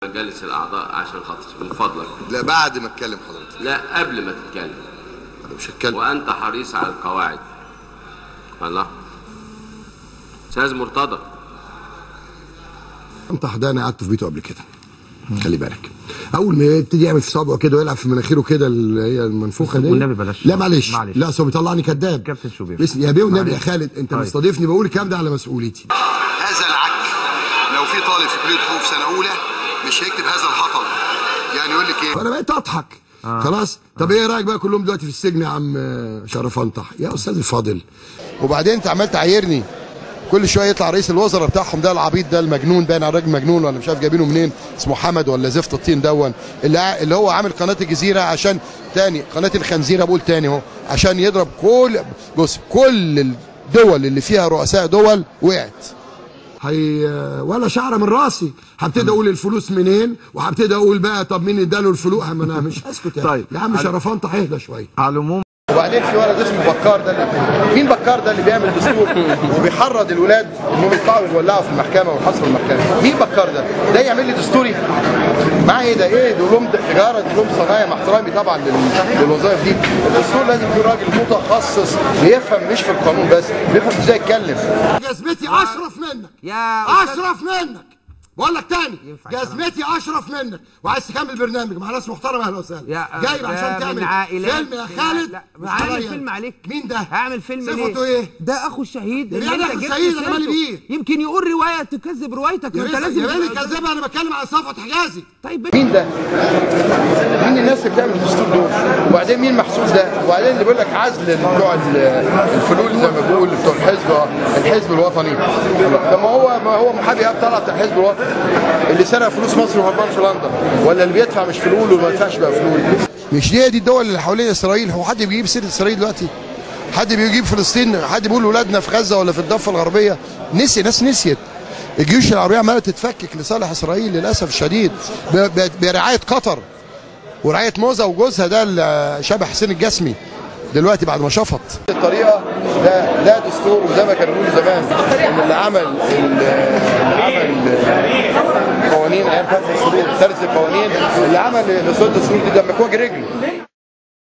مجالس الاعضاء عشان خاطر من فضلك لا بعد ما اتكلم حضرتك لا قبل ما تتكلم انا مش هتكلم وانت حريص على القواعد الله استاذ مرتضى انت ده انا قعدت في بيته قبل كده خلي بالك اول ما يبتدي يعمل في صابعه كده ويلعب في مناخيره كده اللي هي المنفوخه دي والنبي بلاش. لا معلش معلش. لا أصل هو بيطلعني كذاب كابتن شوبير. بس يا بيه والنبي يا معلش. خالد انت طيب. مستضيفني بقول الكلام ده على مسؤوليتي هذا العك لو في طالب في كليه حقوق سنه اولى مش هيكتب هذا الهطل يعني يقول لك ايه فانا بقيت اضحك خلاص طب ايه رايك بقى كلهم دلوقتي في السجن يا عم شرف انطح يا استاذ الفاضل وبعدين انت عمال تعايرني كل شويه يطلع رئيس الوزراء بتاعهم ده العبيط ده المجنون باين على راجل مجنون ولا مش عارف جايبينه منين اسمه حمد ولا زفت الطين دون اللي ع- اللي هو عامل قناه الجزيره عشان تاني قناه الخنزيره بقول تاني اهو عشان يضرب كل بص كل الدول اللي فيها رؤساء دول وقعت هي ولا شعره من راسي هبتدي اقول الفلوس منين وهبتدي اقول بقى طب مين اداله الفلوس ما انا مش هسكت يعني. طيب. يا عم شرفان اهدى شويه على العموم وبعدين في ولد اسمه بكار ده اللي مين بكار ده اللي بيعمل دستور وبيحرض الولاد انهم يطلعوا يولعوا في المحكمه ويحاصروا المحكمه مين بكار ده ده يعمل لي دستوري معاه ايه ده ايه دول تجاره دول صنايع مع احترامي طبعا لل- للوظائف دي الدستور لازم يكون راجل متخصص بيفهم مش في القانون بس بيفهم ازاي يتكلم جزمتي اشرف منك يا أستاذ- اشرف منك بقول لك تاني ينفع جزمتي اشرف منك وعايز تكمل برنامج مع ناس محترمه اهلا وسهلا يا جايب ده عشان من تعمل عائلات فيلم يا من- خالد لا مش هعمل عليا. فيلم عليك مين ده؟ هعمل فيلم ليه صفته ايه؟ ده اخو الشهيد يعني اللي أخو انت جبت الشهيد، أنا مالي سيرته. بيه؟ يمكن يقول روايه تكذب روايتك ما انت يا لازم بالي كذاب انا بتكلم على صفوت حجازي طيب مين ده؟ مين الناس اللي بتعمل الدستور دول؟ وبعدين مين محسوس ده؟ وبعدين اللي بيقول لك عزل بتوع ال- الفلول زي ما بيقول بتوع الحزب الحزب الوطني. طب ما هو ما هو محامي اب طلعت الحزب الوطني اللي سرق فلوس مصر وهربان في لندن ولا اللي بيدفع مش فلول وما يدفعش بقى فلول. مش دي دي الدول اللي حوالين اسرائيل هو حد بيجيب سيره اسرائيل دلوقتي حد بيجيب فلسطين حد بيقول ولادنا في غزه ولا في الضفه الغربيه نسي ناس نسيت الجيوش العربيه عماله تتفكك لصالح اسرائيل للاسف الشديد ب- ب- برعايه قطر ورعايه موزه وجوزها ده اللي شبه حسين الجسمي دلوقتي بعد ما شفط الطريقه ده ده دستور وزي ما كانوا بيقولوا زمان ان اللي عمل اللي عمل قوانين ايام فتح السرور ثالث القوانين اللي عمل لصوت الدستور دي دمكوج رجل